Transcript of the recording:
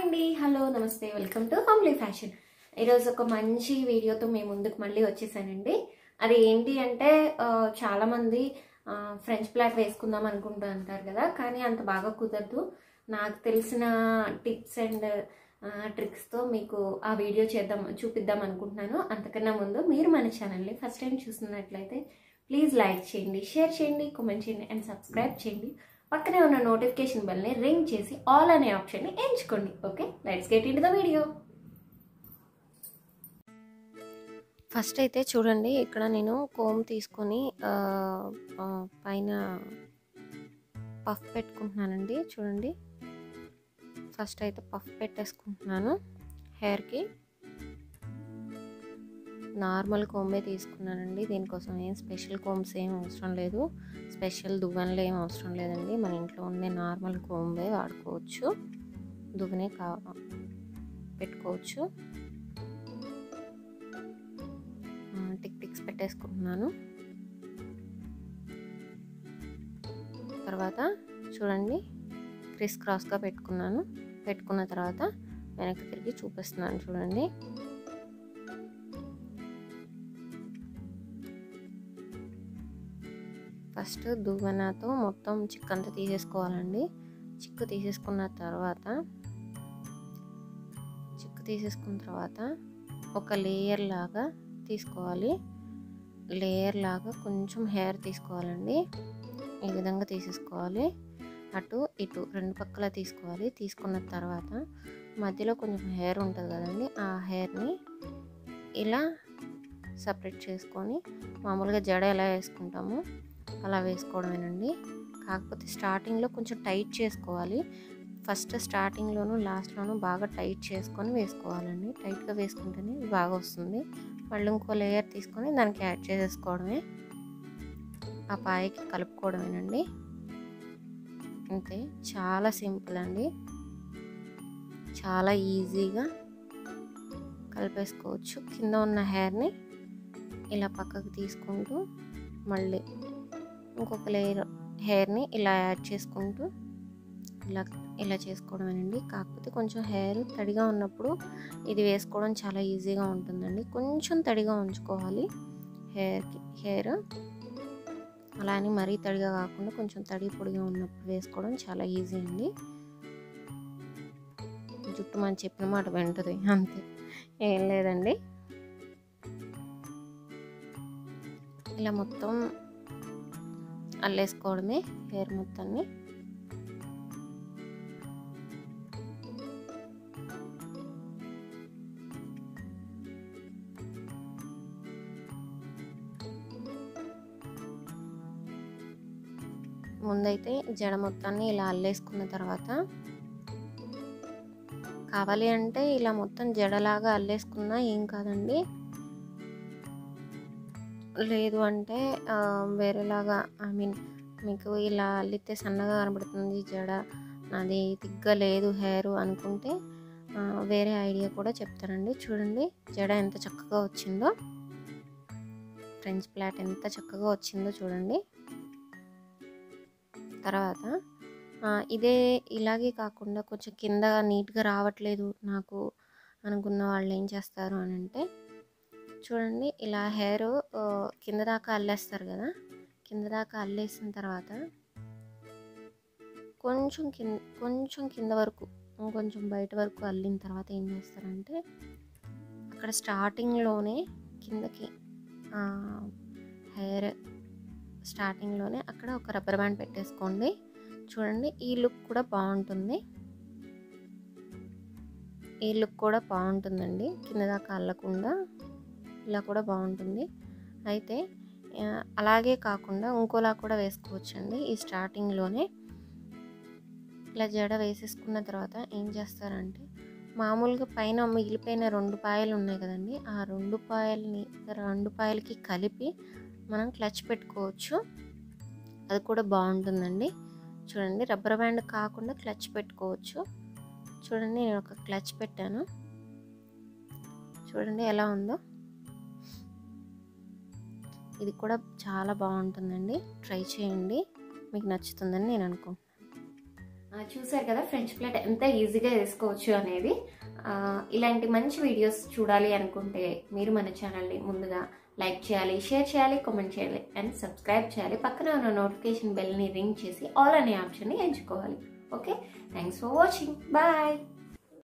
అండి హలో నమస్తే welcome to homely fashion ఈరోజు ఒక మంచి వీడియోతో మేము ముందుకు మళ్ళీ వచ్చేసానండి అది ఏంటి అంటే ఆ, చాలా మంది ఆ, ఫ్రెంచ్ ప్లాట్ వేసుకుందాం అనుకుంటూ అంటారు కదా కానీ అంత బాగా కుదరదు నాకు తెలిసిన టిప్స్ అండ్ ట్రిక్స్తో మీకు ఆ వీడియో చేద్దాం చూపిద్దాం అనుకుంటున్నాను అంతకన్నా ముందు మీరు మన ఛానల్ని ఫస్ట్ టైం చూస్తున్నట్లయితే ప్లీజ్ లైక్ చేయండి షేర్ చేయండి కామెంట్ చేయండి అండ్ సబ్స్క్రైబ్ చేయండి పక్కనే ఉన్న నోటిఫికేషన్ బెల్ని రింగ్ చేసి ఆల్ అనే ఆప్షన్ని ఎంచుకోండి okay let's get in the video first అయితే చూడండి ఇక్కడ నేను కోమ్ తీసుకొని ఆ, ఆ, పైన పఫ్ పెట్టుకుంటున్నానండి చూడండి ఫస్ట్ అయితే పఫ్ పెట్టేసుకుంటున్నాను హెయిర్కి నార్మల్ కోంబే తీసుకున్నానండి దీనికోసం ఏం స్పెషల్ కోమ్స్ ఏం అవసరం లేదు స్పెషల్ దువ్వెనలు ఏం అవసరం లేదండి మన ఇంట్లో ఉండే నార్మల్ కోంబే వాడుకోవచ్చు దువ్వెనే కా పెట్టుకోవచ్చు ఆ, టిక్ టిక్స్ పెట్టేసుకుంటున్నాను తర్వాత చూడండి క్రిస్ క్రాస్గా పెట్టుకున్నాను పెట్టుకున్న తర్వాత వెనక్కి తిరిగి చూపిస్తున్నాను చూడండి ఫస్ట్ దువ్వెనతో మొత్తం చిక్కు అంతా తీసేసుకోవాలండి చిక్కు తీసేసుకున్న తర్వాత చిక్కు తీసేసుకున్న తర్వాత ఒక లేయర్ లాగా తీసుకోవాలి లేయర్ లాగా కొంచెం హెయిర్ తీసుకోవాలండి ఈ విధంగా తీసేసుకోవాలి అటు ఇటు రెండు పక్కల తీసుకోవాలి తీసుకున్న తర్వాత మధ్యలో కొంచెం హెయిర్ ఉంటుంది కదండి ఆ హెయిర్ని ఇలా సపరేట్ చేసుకొని మామూలుగా జడ ఎలా వేసుకుంటామో అలా వేసుకోవడమేనండి కాకపోతే స్టార్టింగ్లో కొంచెం టైట్ చేసుకోవాలి ఫస్ట్ స్టార్టింగ్లోను లాస్ట్లోను బాగా టైట్ చేసుకొని వేసుకోవాలండి టైట్గా వేసుకుంటేనే బాగా వస్తుంది మళ్ళీ ఇంకో లేయర్ తీసుకొని దానికి యాడ్ చేసేసుకోవడమే ఆ పాయకి కలుపుకోవడమేనండి అంతే చాలా సింపుల్ అండి చాలా ఈజీగా కలిపేసుకోవచ్చు కింద ఉన్న హెయిర్ని ఇలా పక్కకు తీసుకుంటూ మళ్ళీ ఇంకొక లేయర్ హెయిర్ని ఇలా యాడ్ చేసుకుంటూ ఇలా ఇలా చేసుకోవడమేనండి కాకపోతే కొంచెం హెయిర్ తడిగా ఉన్నప్పుడు ఇది వేసుకోవడం చాలా ఈజీగా ఉంటుందండి కొంచెం తడిగా ఉంచుకోవాలి హెయిర్కి హెయిర్ అలా అని మరీ తడిగా కాకుండా కొంచెం తడి పొడిగా ఉన్నప్పుడు వేసుకోవడం చాలా ఈజీ అండి జుట్టు మనం చెప్పిన మాట వింటుంది అంతే ఏం లేదండి ఇలా మొత్తం అల్లేసుకోవడమే హెయిర్ మొత్తాన్ని ముందైతే జడ మొత్తాన్ని ఇలా అల్లేసుకున్న తర్వాత కావాలి అంటే ఇలా మొత్తం జడలాగా అల్లేసుకున్నా ఏం కాదండి లేదు అంటే ఆ, వేరేలాగా ఐ మీన్ మీకు ఇలా అల్లితే సన్నగా కనబడుతుంది జడ నాది తిగ్గ లేదు హెయిర్ అనుకుంటే ఆ, వేరే ఐడియా కూడా చెప్తానండి చూడండి జడ ఎంత చక్కగా వచ్చిందో ఫ్రెంచ్ ప్లాట్ ఎంత చక్కగా వచ్చిందో చూడండి తర్వాత ఆ, ఇదే ఇలాగే కాకుండా కొంచెం కింద నీట్గా రావట్లేదు నాకు అనుకున్న వాళ్ళు ఏం చేస్తారు అని అంటే చూడండి ఇలా హెయిర్ కింద దాకా అల్లేస్తారు కదా కింద దాకా అల్లేసిన తర్వాత కొంచెం కింద కొంచెం కింద వరకు కొంచెం బయట వరకు అల్లిన తర్వాత ఏం చేస్తారంటే అక్కడ స్టార్టింగ్లోనే కిందకి హెయిర్ స్టార్టింగ్లోనే అక్కడ ఒక రబ్బర్ బ్యాండ్ పెట్టేసుకోండి చూడండి ఈ లుక్ కూడా బాగుంటుంది ఈ లుక్ కూడా బాగుంటుందండి కింద దాకా అల్లకుండా ఇలా కూడా బాగుంటుంది అయితే ఆ, అలాగే కాకుండా ఇంకోలా కూడా వేసుకోవచ్చండి ఈ స్టార్టింగ్లోనే ఇలా జడ వేసేసుకున్న తర్వాత ఏం చేస్తారంటే మామూలుగా పైన మిగిలిపోయిన రెండు పాయలు ఉన్నాయి కదండి ఆ రెండు పాయల్ని రెండు పాయలకి కలిపి మనం క్లచ్ పెట్టుకోవచ్చు అది కూడా బాగుంటుందండి చూడండి రబ్బర్ బ్యాండ్ కాకుండా క్లచ్ పెట్టుకోవచ్చు చూడండి నేను ఒక క్లచ్ పెట్టాను చూడండి ఎలా ఉందో ఇది కూడా చాలా బాగుంటుందండి ట్రై చేయండి మీకు నచ్చుతుందని నేను అనుకుంటున్నాను ఆ, చూసారు కదా ఫ్రెంచ్ ప్లేట్ ఎంత ఈజీగా వేసుకోవచ్చు అనేది ఆ, ఇలాంటి మంచి వీడియోస్ చూడాలి అనుకుంటే మీరు మన ఛానల్ని ముందుగా లైక్ చేయాలి షేర్ చేయాలి కామెంట్ చేయాలి అండ్ సబ్స్క్రైబ్ చేయాలి పక్కన ఉన్న నోటిఫికేషన్ బెల్ని రింగ్ చేసి ఆల్ అనే ఆప్షన్ని ఎంచుకోవాలి okay thanks for watching bye